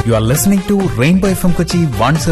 You are listening to Rainbow FM Kochi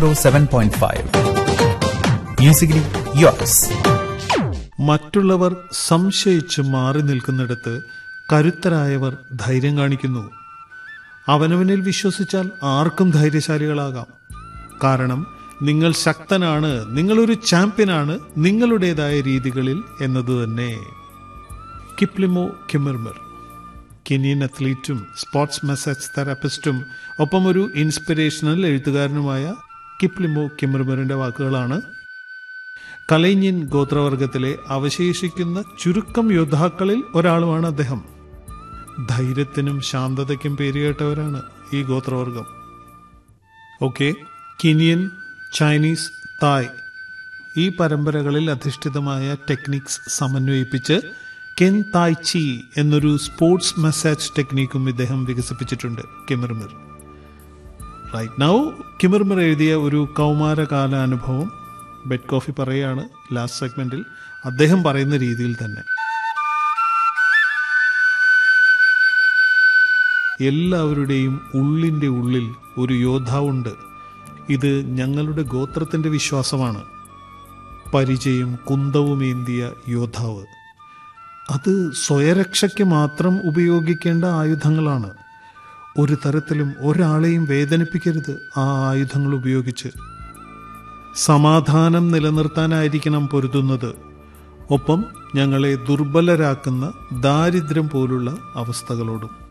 107.5. Musically yours. മറ്റുള്ളവർ സംശയിച്ച് മാറി നിൽക്കുന്നിടത്ത് കരുത്തരായവർ ധൈര്യം കാണിക്കുന്നു അവനവനിൽ വിശ്വസിച്ചാൽ ആർക്കും ധൈര്യശാലികളാകാം കാരണം നിങ്ങൾ ശക്തനാണ് നിങ്ങളൊരു ചാമ്പ്യനാണ് നിങ്ങളുടേതായ രീതികളിൽ എന്നത് തന്നെ കിപ്ലിമോ കിമിർമിർ കെനിയൻ അത്ലീറ്റും സ്പോർട്സ് മെസ്സേജ് തെറാപ്പിസ്റ്റും ഒപ്പം ഒരു ഇൻസ്പിറേഷണൽ എഴുത്തുകാരനുമായ കിപ്ലിമോ കിമിർമിറിന്റെ വാക്കുകളാണ് കലൈഞ്ഞിൻ ഗോത്രവർഗത്തിലെ അവശേഷിക്കുന്ന ചുരുക്കം യോദ്ധാക്കളിൽ ഒരാളുമാണ് അദ്ദേഹം ധൈര്യത്തിനും ശാന്തതയ്ക്കും പേരുകേട്ടവരാണ് ഈ ഗോത്രവർഗം ഓക്കെ കെനിയൻ ചൈനീസ് തായ് ഈ പരമ്പരകളിൽ അധിഷ്ഠിതമായ ടെക്നിക്സ് സമന്വയിപ്പിച്ച് കെൻ തായ് ചി എന്നൊരു സ്പോർട്സ് മസാജ് ടെക്നിക്കും ഇദ്ദേഹം വികസിപ്പിച്ചിട്ടുണ്ട് കിമിർമിർ റൈറ്റ് നൗ കിമിർമിർ എഴുതിയ ഒരു കൗമാരകാല അനുഭവം ബെഡ് കോഫി പറയുകയാണ് ലാസ്റ്റ് സെഗ്മെന്റിൽ അദ്ദേഹം പറയുന്ന രീതിയിൽ തന്നെ എല്ലാവരുടെയും ഉള്ളിൻ്റെ ഉള്ളിൽ ഒരു യോദ്ധാവുണ്ട് ഇത് ഞങ്ങളുടെ ഗോത്രത്തിന്റെ വിശ്വാസമാണ് പരിചയം കുന്തവുമേന്തിയ യോദ്ധാവ് അത് സ്വയരക്ഷയ്ക്ക് മാത്രം ഉപയോഗിക്കേണ്ട ആയുധങ്ങളാണ് ഒരു തരത്തിലും ഒരാളെയും വേദനിപ്പിക്കരുത് ആ ആയുധങ്ങൾ ഉപയോഗിച്ച് സമാധാനം നിലനിർത്താനായിരിക്കണം പൊരുതുന്നത് ഒപ്പം ഞങ്ങളെ ദുർബലരാക്കുന്ന ദാരിദ്ര്യം പോലുള്ള അവസ്ഥകളോടും